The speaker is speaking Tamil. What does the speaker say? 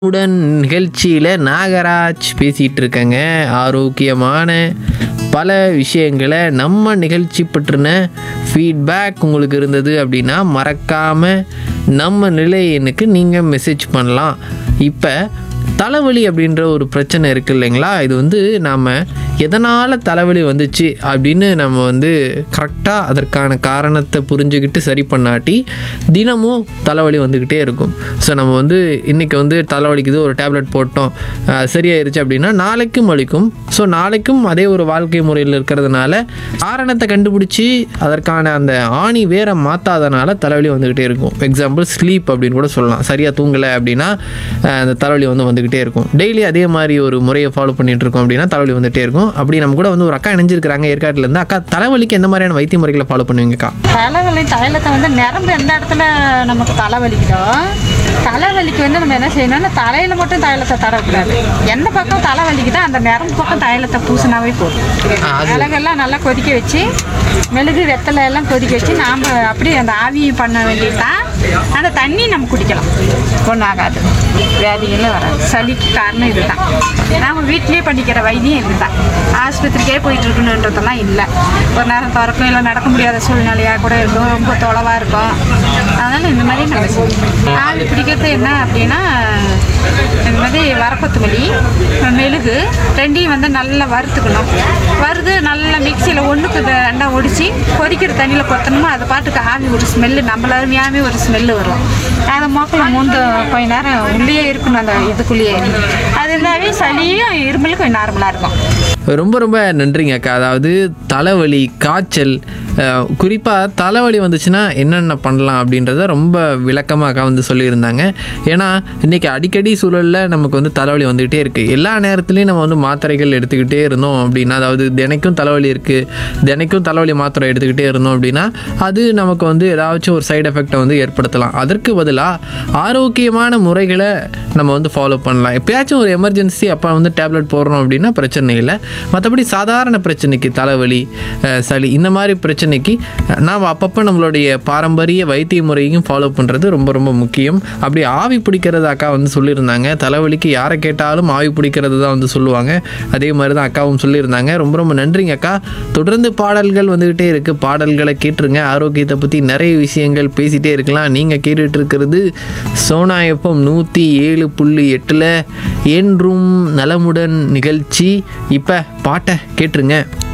உடன் நிகழ்ச்சியில் நாகராஜ் பேசிகிட்டு இருக்கேங்க ஆரோக்கியமான பல விஷயங்களை நம்ம நிகழ்ச்சி பற்றின ஃபீட்பேக் உங்களுக்கு இருந்தது அப்படின்னா மறக்காமல் நம்ம நிலை எண்ணுக்கு நீங்கள் மெசேஜ் பண்ணலாம் இப்போ தலைவலி அப்படின்ற ஒரு பிரச்சனை இருக்குது இல்லைங்களா இது வந்து நாம் எதனால் தலைவலி வந்துச்சு அப்படின்னு நம்ம வந்து கரெக்டாக அதற்கான காரணத்தை புரிஞ்சுக்கிட்டு சரி பண்ணாட்டி தினமும் தலைவலி வந்துக்கிட்டே இருக்கும் ஸோ நம்ம வந்து இன்றைக்கி வந்து தலைவலிக்குது ஒரு டேப்லெட் போட்டோம் அஹ் சரியாயிருச்சு அப்படின்னா நாளைக்கும் வலிக்கும் ஸோ நாளைக்கும் அதே ஒரு வாழ்க்கை முறையில் இருக்கிறதுனால காரணத்தை கண்டுபிடிச்சி அதற்கான அந்த ஆணி வேற மாற்றாதனால தலைவலி வந்துக்கிட்டே இருக்கும் எக்ஸாம்பிள் ஸ்லீப் அப்படின்னு கூட சொல்லலாம் சரியாக தூங்கலை அப்படின்னா அஹ் அந்த தலைவலி வந்து வந்துக்கிட்டே இருக்கும் டெய்லி அதே மாதிரி ஒரு முறையை ஃபாலோ பண்ணிட்டு இருக்கோம் அப்படின்னா தலைவலி வந்துகிட்டே இருக்கும் அப்படி நம்ம கூட வந்து ஒரு அக்கா இணைஞ்சிருக்கிறாங்க ஏற்காட்டில் இருந்து அக்கா தலைவலிக்கு எந்த மாதிரியான வைத்திய முறைகளை ஃபாலோ பண்ணுவீங்கக்கா தலைவலி தைலத்தை வந்து நிரம்பு எந்த இடத்துல நமக்கு தலைவலிக்குதோ தலைவலிக்கு வந்து நம்ம என்ன செய்யணும்னா தலையில் மட்டும் தைலத்தை தடவக்கூடாது எந்த பக்கம் தலைவலிக்குதோ அந்த நரம்பு பக்கம் தைலத்தை பூசினாவே போதும் ஆ, அது- மிளகெல்லாம் நல்லா கொதிக்க வச்சு மெழுகு வெத்தலை எல்லாம் கொதிக்க வச்சு நாம் அப்படியே அந்த ஆவியும் பண்ண வேண்டியதுதான் அந்த தண்ணி நம்ம குடிக்கலாம் ஒன்றும் ஆகாது வியாதிகளே வராது சளிக்கு காரணம் இதுதான் நாம் வீட்டிலேயே பண்ணிக்கிற வைத்தியம் இதுதான் ஆஸ்பத்திரிக்கே போயிட்டு இருக்கணுன்றதெல்லாம் இல்லை ஒரு நேரம் திறக்கும் இல்லை நடக்க முடியாத சூழ்நிலையாக கூட இருக்கும் ரொம்ப தொலைவாக இருக்கும் அதனால் இந்த மாதிரி நம்ம செய்யணும். ஆவி பிடிக்கிறது என்ன அப்படின்னா இந்த மாதிரி வரப்பத்துமல்லி மெழுகு ரெண்டையும் வந்து நல்லா வறுத்துக்கணும் வறுத்து நல்லா மிக்சியில் ஒன்றுக்கு ரெண்டா ஒடிச்சு கொதிக்கிற தண்ணியில் கொத்தணுமோ அது பாட்டுக்கு ஆவி ஒரு ஸ்மெல்லு நம்மள அருமையாகவே ஒரு ஸ்மெல்லு வரும் அதை மோக்கில் மூந்து கொஞ்ச நேரம் உள்ளேயே இருக்கணும் அந்த இதுக்குள்ளேயே அது இருந்தாவே சளியும் இருமலும் கொஞ்சம் நார்மலாக இருக்கும் ரொம்ப ரொம்ப நன்றிங்க அக்கா அதாவது தலைவலி காய்ச்சல் குறிப்பாக தலைவலி வந்துச்சுன்னா என்னென்ன பண்ணலாம் அப்படின்றத ரொம்ப விளக்கமாக அக்கா வந்து சொல்லியிருந்தாங்க ஏன்னா இன்றைக்கி அடிக்கடி சூழலில் நமக்கு வந்து தலைவலி வந்துக்கிட்டே இருக்குது எல்லா நேரத்துலையும் நம்ம வந்து மாத்திரைகள் எடுத்துக்கிட்டே இருந்தோம் அப்படின்னா அதாவது தினைக்கும் தலைவலி இருக்குது தினைக்கும் தலைவலி மாத்திரை எடுத்துக்கிட்டே இருந்தோம் அப்படின்னா அது நமக்கு வந்து ஏதாச்சும் ஒரு சைடு எஃபெக்டை வந்து ஏற்படுத்தலாம் அதற்கு பதிலாக ஆரோக்கியமான முறைகளை நம்ம வந்து ஃபாலோ பண்ணலாம் எப்பயாச்சும் ஒரு எமர்ஜென்சி அப்போ வந்து டேப்லெட் போடுறோம் அப்படின்னா பிரச்சனை இல்லை மற்றபடி சாதாரண பிரச்சனைக்கு தலைவலி அஹ், சளி இந்த மாதிரி பிரச்சனைக்கு அஹ், நாம் அப்பப்போ நம்மளுடைய பாரம்பரிய வைத்திய முறையும் ஃபாலோ பண்ணுறது ரொம்ப ரொம்ப முக்கியம் அப்படி ஆவி பிடிக்கிறது அக்கா வந்து சொல்லியிருந்தாங்க தலைவலிக்கு யாரை கேட்டாலும் ஆவி பிடிக்கிறது தான் வந்து சொல்லுவாங்க அதே மாதிரி தான் அக்காவும் சொல்லியிருந்தாங்க ரொம்ப ரொம்ப நன்றிங்க அக்கா தொடர்ந்து பாடல்கள் வந்துக்கிட்டே இருக்குது பாடல்களை கேட்டுருங்க ஆரோக்கியத்தை பற்றி நிறைய விஷயங்கள் பேசிகிட்டே இருக்கலாம் நீங்கள் கேட்டுட்டு இருக்கிறது சோனா எஃப்எம் நூற்றி ஏழு புள்ளி எட்டில் என்றும் நலமுடன் நிகழ்ச்சி இப்போ பாட்டை கேட்டுருங்க